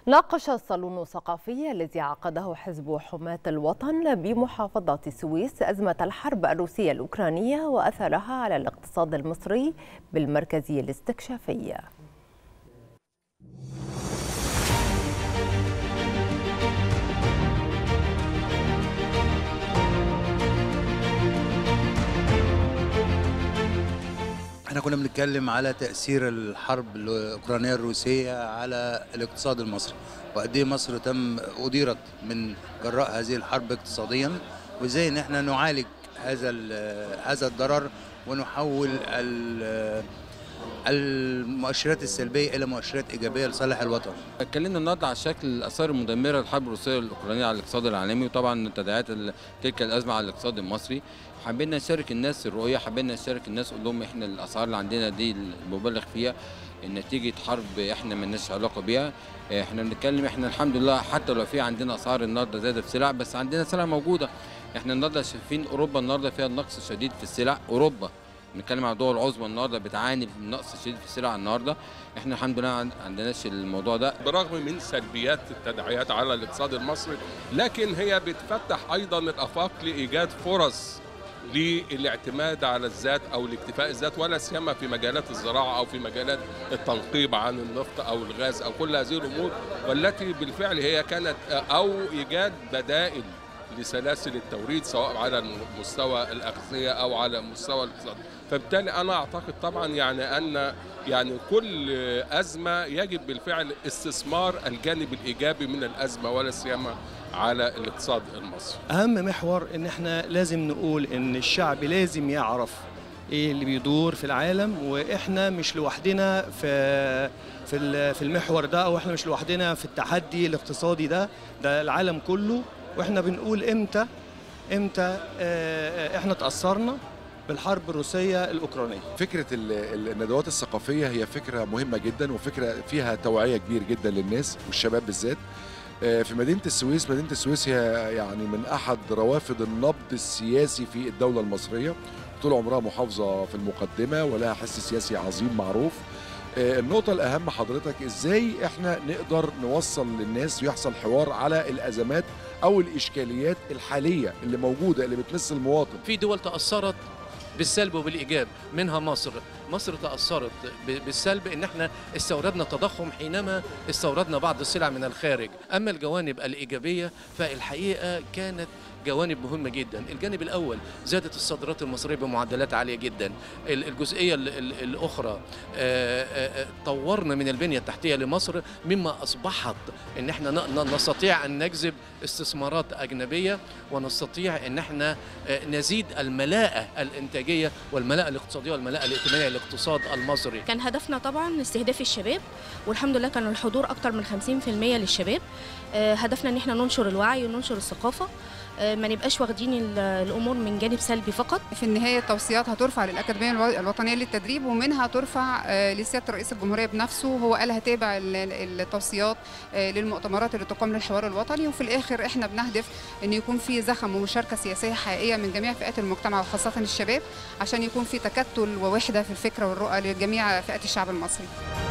ناقش الصالون الثقافي الذي عقده حزب حماة الوطن بمحافظة السويس أزمة الحرب الروسية الأوكرانية وأثرها على الاقتصاد المصري بالمركزية الاستكشافية احنا كنا بنتكلم على تأثير الحرب الأوكرانية الروسية على الاقتصاد المصري وقد ايه مصر تم أديرت من جراء هذه الحرب اقتصاديا وازاي ان احنا نعالج هذا هذا الضرر ونحول المؤشرات السلبيه الى مؤشرات ايجابيه لصالح الوطن. اتكلمنا النهارده على شكل الاثار المدمره للحرب الروسيه الاوكرانيه على الاقتصاد العالمي وطبعا تداعيات تلك الازمه على الاقتصاد المصري. حبينا نشارك الناس الرؤيه حبينا نشارك الناس نقول لهم احنا الاسعار اللي عندنا دي المبالغ فيها نتيجه حرب احنا مالناش علاقه بيها احنا بنتكلم احنا الحمد لله حتى لو في عندنا اسعار النهارده زادت في سلع بس عندنا سلع موجوده احنا النهارده شايفين اوروبا النهارده فيها نقص شديد في السلع اوروبا بنتكلم عن دول عظمى النهارده بتعاني من نقص شديد في السلع النهارده احنا الحمد لله ما عندناش الموضوع ده برغم من سلبيات التداعيات على الاقتصاد المصري لكن هي بتفتح ايضا الافاق لايجاد فرص للاعتماد على الذات او الاكتفاء الذات ولا سيما في مجالات الزراعه او في مجالات التنقيب عن النفط او الغاز او كل هذه الامور والتي بالفعل هي كانت او ايجاد بدائل لسلاسل التوريد سواء على مستوى الاغذيه او على مستوى الاقتصاد فبالتالي انا اعتقد طبعا يعني ان يعني كل ازمه يجب بالفعل استثمار الجانب الايجابي من الازمه ولا سيما على الاقتصاد المصري اهم محور ان احنا لازم نقول ان الشعب لازم يعرف ايه اللي بيدور في العالم واحنا مش لوحدنا في في في المحور ده او احنا مش لوحدنا في التحدي الاقتصادي ده ده العالم كله واحنا بنقول امتى امتى احنا تاثرنا بالحرب الروسيه الاوكرانيه. فكره الندوات الثقافيه هي فكره مهمه جدا وفكره فيها توعيه كبير جدا للناس والشباب بالذات. في مدينه السويس، مدينه السويس هي يعني من احد روافد النبض السياسي في الدوله المصريه. طول عمرها محافظه في المقدمه ولها حس سياسي عظيم معروف. النقطة الأهم حضرتك إزاي إحنا نقدر نوصل للناس ويحصل حوار على الأزمات أو الإشكاليات الحالية اللي موجودة اللي بتمس المواطن. في دول تأثرت بالسلب وبالايجاب منها مصر مصر تاثرت بالسلب ان احنا استوردنا تضخم حينما استوردنا بعض السلع من الخارج اما الجوانب الايجابيه فالحقيقه كانت جوانب مهمه جدا الجانب الاول زادت الصادرات المصريه بمعدلات عاليه جدا الجزئيه الاخرى طورنا من البنيه التحتيه لمصر مما اصبحت ان احنا نستطيع ان نجذب استثمارات اجنبيه ونستطيع ان احنا نزيد الملاءه الانتاجيه والملاءه الاقتصاديه والملاءه الائتمانيه للاقتصاد المصري كان هدفنا طبعا استهداف الشباب والحمد لله كان الحضور اكثر من 50% للشباب هدفنا ان احنا ننشر الوعي وننشر الثقافه ما نبقاش واخدين الامور من جانب سلبي فقط في النهايه التوصيات هترفع للاكاديميه الوطنيه للتدريب ومنها ترفع لسياده رئيس الجمهوريه بنفسه هو قال هتابع التوصيات للمؤتمرات اللي تقام للحوار الوطني وفي الاخر احنا بنهدف ان يكون في زخم ومشاركه سياسيه حقيقيه من جميع فئات المجتمع وخاصه الشباب عشان يكون في تكتل ووحده في الفكره والرؤى لجميع فئات الشعب المصري